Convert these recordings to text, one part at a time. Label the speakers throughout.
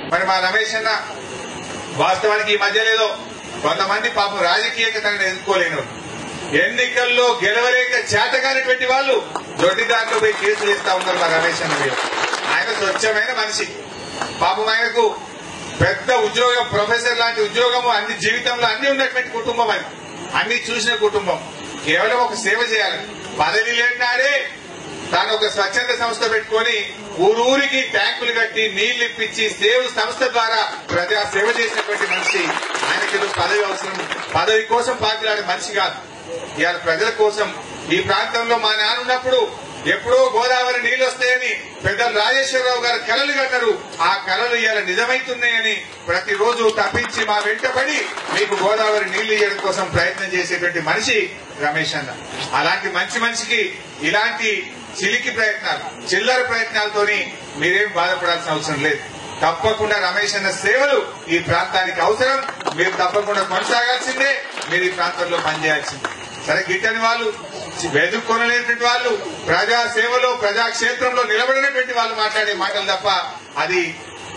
Speaker 1: మరి మా రమేష్ అన్న వాస్తవానికి ఈ మధ్య లేదో కొంతమంది పాపం రాజకీయంగా తనని ఎదుర్కోలేను ఎన్నికల్లో గెలవలేక చేతగానటువంటి వాళ్ళు దొడ్డిదారిలో పోయి కేసులు ఇస్తా ఉన్నారు మా రమేష్ అన్న మీద ఆయన స్వచ్ఛమైన మనిషి పాపం ఆయనకు పెద్ద ఉద్యోగం ప్రొఫెసర్ లాంటి ఉద్యోగము అన్ని జీవితంలో అన్ని ఉన్నటువంటి కుటుంబం అది అన్ని చూసిన కుటుంబం కేవలం ఒక సేవ చేయాలి పదవి లేనాడే తాను ఒక స్వచ్ఛంద సంస్థ పెట్టుకొని ఊరూరికి ట్యాంకులు కట్టి నీళ్లు ఇప్పించి సేవ సంస్థ ద్వారా ప్రజా సేవ చేసినటువంటి మనిషి ఆయనకి ఏదో పదవి అవసరం పదవి కోసం పాకులాడే మనిషి కాదు ఇవాళ ప్రజల కోసం ఈ ప్రాంతంలో మా నాన్న ఉన్నప్పుడు ఎప్పుడో గోదావరి నీళ్లు వస్తాయని పెద్దలు రాజేశ్వరరావు గారు కలలు కన్నారు ఆ కలలు ఇవాళ నిజమైతున్నాయని ప్రతిరోజు తప్పించి మా వెంటపడి మీకు గోదావరి నీళ్లు ఇవ్వడం కోసం ప్రయత్నం చేసేటువంటి మనిషి రమేష్ అన్న అలాంటి మంచి మనిషికి ఇలాంటి చిలికి ప్రయత్నాలు చిల్లర ప్రయత్నాలతోని మీరేం బాధపడాల్సిన అవసరం లేదు తప్పకుండా రమేష్ అన్న సేవలు ఈ ప్రాంతానికి అవసరం మీరు తప్పకుండా కొనసాగాల్సిందే మీరు ఈ ప్రాంతంలో పనిచేయాల్సిందే సరే గిట్టని వాళ్ళు వెదుక్కొనలేనటువంటి వాళ్ళు ప్రజా సేవలో ప్రజా క్షేత్రంలో నిలబడినటువంటి వాళ్ళు మాట్లాడే మాటలు తప్ప అది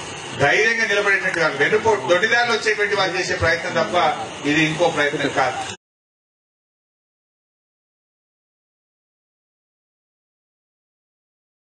Speaker 1: ధైర్యంగా నిలబడేటువంటి వాళ్ళు వెనుపో దొడ్డిదారులు వచ్చేటువంటి వాళ్ళు చేసే ప్రయత్నం తప్ప ఇది ఇంకో ప్రయత్నం కాదు